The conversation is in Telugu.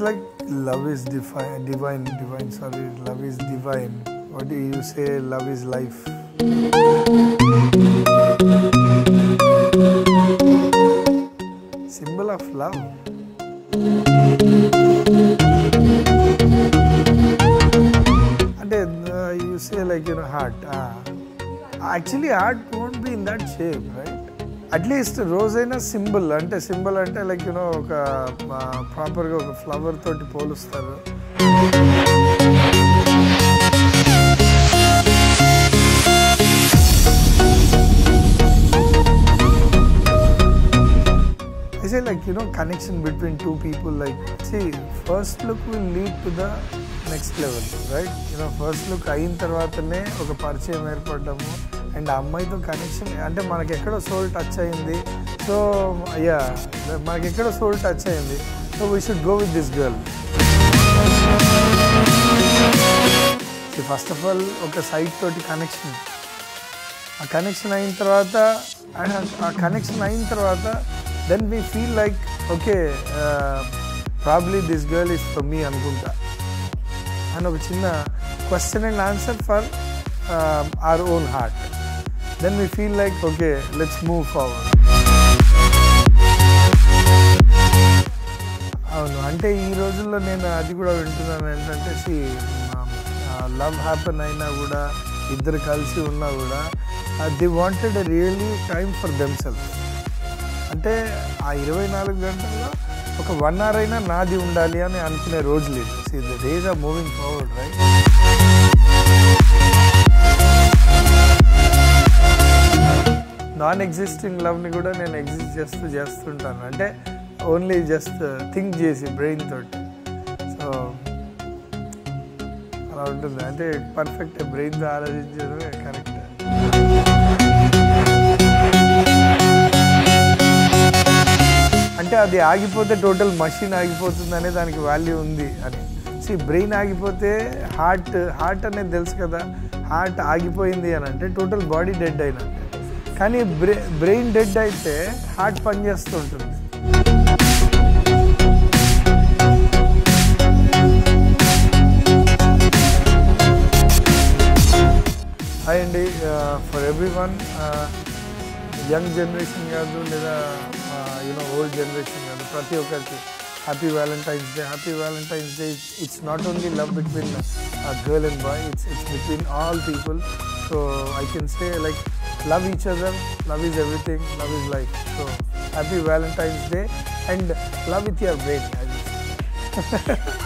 like love is divine, divine, divine. Sorry, love is divine. What do you say? Love is life. Symbol of love. అంటే you say like you know heart actually heart won't be in that shape right at least రోజైనా సింబల్ అంటే సింబల్ అంటే లైక్ యూనో ఒక ప్రాపర్గా ఒక ఫ్లవర్ తోటి పోలుస్తారు I say like you know connection between two people like see first look will lead to the next level right you know first look అయిన తర్వాతనే ఒక పరిచయం ఏర్పడము అండ్ ఆ అమ్మాయితో కనెక్షన్ అంటే మనకి ఎక్కడో సోల్ టచ్ అయింది సో అయ్యా మనకి ఎక్కడో సోల్ టచ్ అయింది so we should go with this girl first of all ఒక సైట్ తోటి కనెక్షన్ ఆ కనెక్షన్ అయిన తర్వాత ఆ కనెక్షన్ అయిన తర్వాత then we feel like okay probably this girl is for me అనుకుంటా అని ఒక చిన్న question and answer for our own heart then we feel like okay let's move forward అవును అంటే ఈ రోజుల్లో నేను అది కూడా వింటున్నాను ఏంటంటే సి లవ్ హ్యాపన్ అయినా కూడా ఇద్దరు కలిసి ఉన్నా కూడా they wanted really time for themselves అంటే ఆ ఇరవై నాలుగు గంటల్లో ఒక వన్ అవర్ అయినా నాది ఉండాలి అని అనుకునే రోజు లేదు see the days are moving forward right non existing లవ్ని కూడా నేను ఎగ్జిస్ట్ చేస్తూ చేస్తుంటాను అంటే ఓన్లీ జస్ట్ థింక్ చేసి బ్రెయిన్ తోటి సో అలా ఉంటుంది అంటే పర్ఫెక్ట్ బ్రెయిన్తో ఆలోచించడమే కరెక్ట్ అంటే అది ఆగిపోతే టోటల్ మషిన్ ఆగిపోతుంది అనే దానికి వాల్యూ ఉంది అని సి బ్రెయిన్ ఆగిపోతే హార్ట్ హార్ట్ అనేది తెలుసు కదా హార్ట్ ఆగిపోయింది అని అంటే టోటల్ బాడీ డెడ్ అయినట్టే కానీ బ్రె బ్రెయిన్ డెడ్ అయితే హార్ట్ పనిచేస్తూ ఉంటుంది హాయ్ అండి for every one young generation కాదు లేదా యూనో ఓల్డ్ జనరేషన్ కాదు ప్రతి ఒక్కరికి happy Valentine's day happy Valentine's day it's not only love between girl and boy it's it's between all people so I can say like love each other love is everything love is life so happy Valentine's day and love with your brain